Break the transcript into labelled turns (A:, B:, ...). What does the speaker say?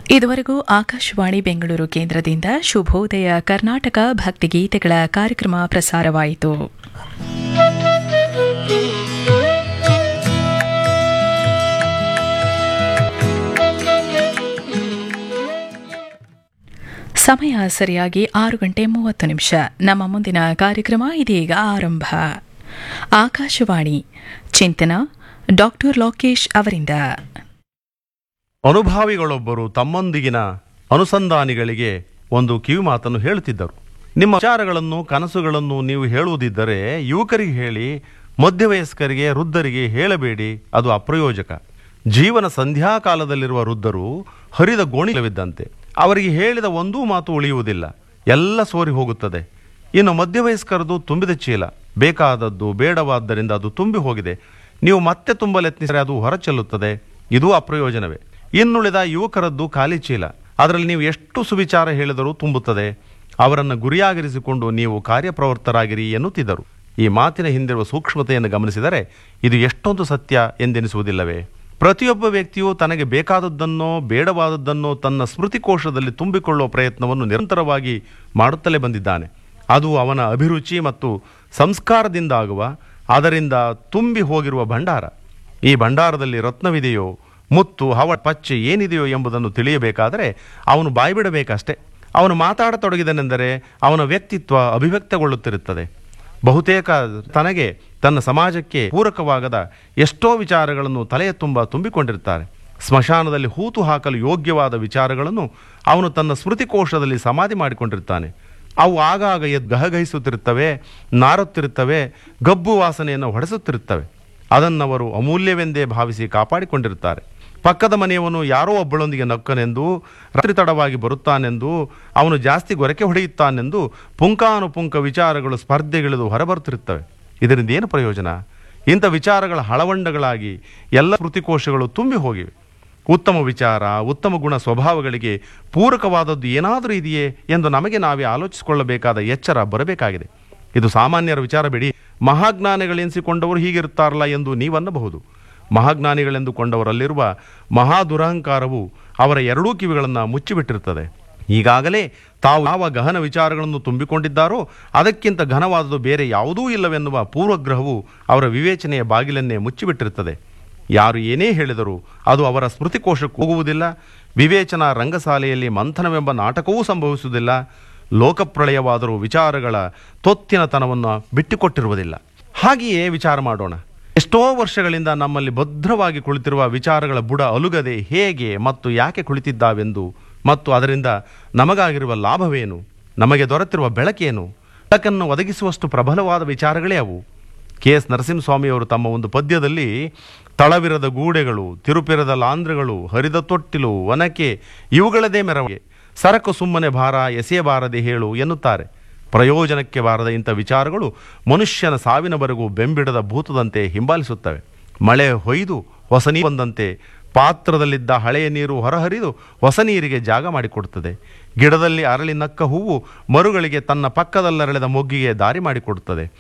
A: ಇದುವರೆಗೂ ಆಕಾಶವಾಣಿ ಬೆಂಗಳೂರು ಕೇಂದ್ರದಿಂದ ಶುಭೋದಯ ಕರ್ನಾಟಕ ಭಕ್ತಿಗೀತೆಗಳ ಕಾರ್ಯಕ್ರಮ ಪ್ರಸಾರವಾಯಿತು ಸಮಯ ಸರಿಯಾಗಿ ಆರು ಗಂಟೆ ಮೂವತ್ತು ನಿಮಿಷ ನಮ್ಮ ಮುಂದಿನ ಕಾರ್ಯಕ್ರಮ ಇದೀಗ ಆರಂಭ ಆಕಾಶವಾಣಿ ಚಿಂತನ ಡಾಕ್ಟರ್ ಲೋಕೇಶ್ ಅವರಿಂದ
B: ಅನುಭಾವಿಗಳೊಬ್ಬರು ತಮ್ಮೊಂದಿಗಿನ ಅನುಸಂಧಾನಿಗಳಿಗೆ ಒಂದು ಕಿವಿ ಮಾತನ್ನು ಹೇಳುತ್ತಿದ್ದರು ನಿಮ್ಮ ವಿಚಾರಗಳನ್ನು ಕನಸುಗಳನ್ನು ನೀವು ಹೇಳುವುದಿದ್ದರೆ ಯುವಕರಿಗೆ ಹೇಳಿ ಮಧ್ಯವಯಸ್ಕರಿಗೆ ವೃದ್ಧರಿಗೆ ಹೇಳಬೇಡಿ ಅದು ಅಪ್ರಯೋಜಕ ಜೀವನ ಸಂಧ್ಯಾಕಾಲದಲ್ಲಿರುವ ವೃದ್ಧರು ಹರಿದ ಗೋಣಿಲವಿದ್ದಂತೆ ಅವರಿಗೆ ಹೇಳಿದ ಒಂದೂ ಮಾತು ಉಳಿಯುವುದಿಲ್ಲ ಎಲ್ಲ ಸೋರಿ ಹೋಗುತ್ತದೆ ಇನ್ನು ಮಧ್ಯವಯಸ್ಕರದು ತುಂಬಿದ ಚೀಲ ಬೇಕಾದದ್ದು ಬೇಡವಾದ್ದರಿಂದ ಅದು ತುಂಬಿ ಹೋಗಿದೆ ನೀವು ಮತ್ತೆ ತುಂಬಲು ಯತ್ನಿಸಿದರೆ ಅದು ಹೊರಚೆಲ್ಲುತ್ತದೆ ಇದು ಅಪ್ರಯೋಜನವೇ ಇನ್ನುಳಿದ ಯುವಕರದ್ದು ಖಾಲಿ ಚೀಲ ಅದರಲ್ಲಿ ನೀವು ಎಷ್ಟು ಸುವಿಚಾರ ಹೇಳಿದರೂ ತುಂಬುತ್ತದೆ ಅವರನ್ನು ಗುರಿಯಾಗಿರಿಸಿಕೊಂಡು ನೀವು ಕಾರ್ಯಪ್ರವೃತ್ತರಾಗಿರಿ ಎನ್ನುತ್ತಿದ್ದರು ಈ ಮಾತಿನ ಹಿಂದಿರುವ ಸೂಕ್ಷ್ಮತೆಯನ್ನು ಗಮನಿಸಿದರೆ ಇದು ಎಷ್ಟೊಂದು ಸತ್ಯ ಎಂದೆನಿಸುವುದಿಲ್ಲವೇ ಪ್ರತಿಯೊಬ್ಬ ವ್ಯಕ್ತಿಯು ತನಗೆ ಬೇಕಾದದ್ದನ್ನೋ ಬೇಡವಾದದ್ದನ್ನೋ ತನ್ನ ಸ್ಮೃತಿಕೋಶದಲ್ಲಿ ತುಂಬಿಕೊಳ್ಳುವ ಪ್ರಯತ್ನವನ್ನು ನಿರಂತರವಾಗಿ ಮಾಡುತ್ತಲೇ ಬಂದಿದ್ದಾನೆ ಅದು ಅವನ ಅಭಿರುಚಿ ಮತ್ತು ಸಂಸ್ಕಾರದಿಂದ ಆಗುವ ಅದರಿಂದ ತುಂಬಿ ಹೋಗಿರುವ ಭಂಡಾರ ಈ ಭಂಡಾರದಲ್ಲಿ ರತ್ನವಿದೆಯೋ ಮುತ್ತು ಹವ ಪಚ್ಚೆ ಏನಿದೆಯೋ ಎಂಬುದನ್ನು ತಿಳಿಯಬೇಕಾದರೆ ಅವನು ಬಾಯ್ಬಿಡಬೇಕಷ್ಟೇ ಅವನು ಮಾತಾಡತೊಡಗಿದನೆಂದರೆ ಅವನ ವ್ಯಕ್ತಿತ್ವ ಅಭಿವ್ಯಕ್ತಗೊಳ್ಳುತ್ತಿರುತ್ತದೆ ಬಹುತೇಕ ತನಗೆ ತನ್ನ ಸಮಾಜಕ್ಕೆ ಪೂರಕವಾಗದ ಎಷ್ಟೋ ವಿಚಾರಗಳನ್ನು ತಲೆಯ ತುಂಬ ತುಂಬಿಕೊಂಡಿರ್ತಾರೆ ಸ್ಮಶಾನದಲ್ಲಿ ಹೂತು ಹಾಕಲು ಯೋಗ್ಯವಾದ ವಿಚಾರಗಳನ್ನು ಅವನು ತನ್ನ ಸ್ಮೃತಿಕೋಶದಲ್ಲಿ ಸಮಾಧಿ ಮಾಡಿಕೊಂಡಿರ್ತಾನೆ ಅವು ಆಗಾಗ ಎದ್ದು ಗಹಗಹಿಸುತ್ತಿರುತ್ತವೆ ನಾರುತ್ತಿರುತ್ತವೆ ಗಬ್ಬು ವಾಸನೆಯನ್ನು ಹೊಡೆಸುತ್ತಿರುತ್ತವೆ ಅದನ್ನವರು ಅಮೂಲ್ಯವೆಂದೇ ಭಾವಿಸಿ ಕಾಪಾಡಿಕೊಂಡಿರುತ್ತಾರೆ ಪಕ್ಕದ ಮನೆಯವನು ಯಾರೋ ಒಬ್ಬಳೊಂದಿಗೆ ನಕ್ಕನೆಂದು ರಾತ್ರಿ ತಡವಾಗಿ ಬರುತ್ತಾನೆಂದು ಅವನು ಜಾಸ್ತಿ ಗೊರಕೆ ಹೊಡೆಯುತ್ತಾನೆಂದು ಪುಂಕಾನುಪುಂಕ ವಿಚಾರಗಳು ಸ್ಪರ್ಧೆಗಿಳಿದು ಹೊರಬರುತ್ತಿರುತ್ತವೆ ಇದರಿಂದ ಏನು ಪ್ರಯೋಜನ ಇಂಥ ವಿಚಾರಗಳ ಹಳವಂಡಗಳಾಗಿ ಎಲ್ಲ ಕೃತಿಕೋಶಗಳು ತುಂಬಿ ಹೋಗಿವೆ ಉತ್ತಮ ವಿಚಾರ ಉತ್ತಮ ಗುಣ ಸ್ವಭಾವಗಳಿಗೆ ಪೂರಕವಾದದ್ದು ಏನಾದರೂ ಇದೆಯೇ ಎಂದು ನಮಗೆ ನಾವೇ ಆಲೋಚಿಸಿಕೊಳ್ಳಬೇಕಾದ ಎಚ್ಚರ ಬರಬೇಕಾಗಿದೆ ಇದು ಸಾಮಾನ್ಯರ ವಿಚಾರ ಬಿಡಿ ಮಹಾಜ್ಞಾನಿಗಳೆನಿಸಿಕೊಂಡವರು ಹೀಗಿರುತ್ತಾರಲ್ಲ ಎಂದು ನೀವನ್ನಬಹುದು ಮಹಾಜ್ಞಾನಿಗಳೆಂದುಕೊಂಡವರಲ್ಲಿರುವ ಮಹಾ ದುರಹಂಕಾರವು ಅವರ ಎರಡೂ ಕಿವಿಗಳನ್ನು ಮುಚ್ಚಿಬಿಟ್ಟಿರುತ್ತದೆ ಈಗಾಗಲೇ ತಾವು ಯಾವ ಗಹನ ವಿಚಾರಗಳನ್ನು ತುಂಬಿಕೊಂಡಿದ್ದಾರೋ ಅದಕ್ಕಿಂತ ಘನವಾದುದು ಬೇರೆ ಯಾವುದೂ ಇಲ್ಲವೆನ್ನುವ ಪೂರ್ವಗ್ರಹವು ಅವರ ವಿವೇಚನೆಯ ಬಾಗಿಲನ್ನೇ ಮುಚ್ಚಿಬಿಟ್ಟಿರುತ್ತದೆ ಯಾರು ಏನೇ ಹೇಳಿದರೂ ಅದು ಅವರ ಸ್ಮೃತಿಕೋಶಕ್ಕೆ ಹೋಗುವುದಿಲ್ಲ ವಿವೇಚನಾ ರಂಗಶಾಲೆಯಲ್ಲಿ ಮಂಥನವೆಂಬ ನಾಟಕವೂ ಸಂಭವಿಸುವುದಿಲ್ಲ ಲೋಕಪ್ರಳಯವಾದರೂ ವಿಚಾರಗಳ ತೊತ್ತಿನತನವನ್ನು ಬಿಟ್ಟುಕೊಟ್ಟಿರುವುದಿಲ್ಲ ಹಾಗೆಯೇ ವಿಚಾರ ಮಾಡೋಣ ಎಷ್ಟೋ ವರ್ಷಗಳಿಂದ ನಮ್ಮಲ್ಲಿ ಭದ್ರವಾಗಿ ಕುಳಿತಿರುವ ವಿಚಾರಗಳ ಬುಡ ಅಲುಗದೆ ಹೇಗೆ ಮತ್ತು ಯಾಕೆ ಕುಳಿತಿದ್ದಾವೆಂದು ಮತ್ತು ಅದರಿಂದ ನಮಗಾಗಿರುವ ಲಾಭವೇನು ನಮಗೆ ದೊರೆತಿರುವ ಬೆಳಕೇನು ಬೆಳಕನ್ನು ಒದಗಿಸುವಷ್ಟು ಪ್ರಬಲವಾದ ವಿಚಾರಗಳೇ ಅವು ಕೆ ಎಸ್ ನರಸಿಂಹಸ್ವಾಮಿಯವರು ತಮ್ಮ ಒಂದು ಪದ್ಯದಲ್ಲಿ ತಳವಿರದ ಗೂಡೆಗಳು ತಿರುಪಿರದ ಲಾಂಧ್ರಗಳು ಹರಿದ ತೊಟ್ಟಿಲು ಒನಕೆ ಇವುಗಳದೇ ಮೆರವಣಿಗೆ ಸರಕು ಸುಮ್ಮನೆ ಭಾರ ಎಸೆಯಬಾರದೆ ಹೇಳು ಎನ್ನುತ್ತಾರೆ ಪ್ರಯೋಜನಕ್ಕೆ ಬಾರದ ಇಂಥ ವಿಚಾರಗಳು ಮನುಷ್ಯನ ಸಾವಿನವರೆಗೂ ಬೆಂಬಿಡದ ಭೂತದಂತೆ ಹಿಂಬಾಲಿಸುತ್ತವೆ ಮಳೆ ಹೊಯ್ದು ಹೊಸ ನೀರು ಬಂದಂತೆ ಪಾತ್ರದಲ್ಲಿದ್ದ ಹಳೆಯ ನೀರು ಹೊರಹರಿದು ಹೊಸ ನೀರಿಗೆ ಜಾಗ ಮಾಡಿಕೊಡುತ್ತದೆ ಗಿಡದಲ್ಲಿ ಅರಳಿ ನಕ್ಕ ಹೂವು ಮರುಗಳಿಗೆ ತನ್ನ ಪಕ್ಕದಲ್ಲರಳಿದ ಮೊಗ್ಗಿಗೆ ದಾರಿ ಮಾಡಿಕೊಡುತ್ತದೆ